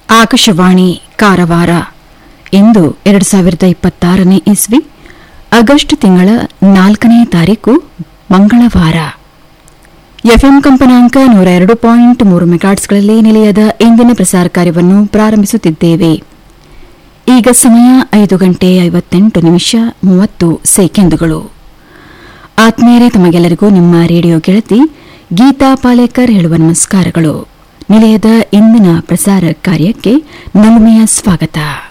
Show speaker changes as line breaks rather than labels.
ಆಕಾಶವಾಣಿ ಕಾರವಾರ ಇಂದು ಎರಡು ಸಾವಿರದ ಇಪ್ಪತ್ತಾರನೇ ಇಸ್ವಿ ಆಗಸ್ಟ್ ತಿಂಗಳ ನಾಲ್ಕನೇ ತಾರೀಕು ಮಂಗಳವಾರ ಎಫ್ಎಂ ಕಂಪನಾಂಕ ನೂರ ಎರಡು ಪಾಯಿಂಟ್ ಮೂರು ಮೆಗಾಟ್ಸ್ಗಳಲ್ಲಿ ನಿಲಯದ ಇಂದಿನ ಪ್ರಸಾರ ಕಾರ್ಯವನ್ನು ಪ್ರಾರಂಭಿಸುತ್ತಿದ್ದೇವೆ ಈಗ ಸಮಯ ಐದು ಗಂಟೆ ಐವತ್ತೆಂಟು ನಿಮಿಷ ಮೂವತ್ತು ಸೆಕೆಂಡುಗಳು ಆತ್ಮೀಯರೇ ತಮಗೆಲ್ಲರಿಗೂ ನಿಮ್ಮ ರೇಡಿಯೋ ಗೆಳತಿ ಗೀತಾ ಪಾಲೇಕರ್ ಹೇಳುವ ನಮಸ್ಕಾರಗಳು ನಿಲಯದ ಇಂದಿನ ಪ್ರಸಾರ ಕಾರ್ಯಕ್ಕೆ ನಲ್ಮೆಯ ಸ್ವಾಗತ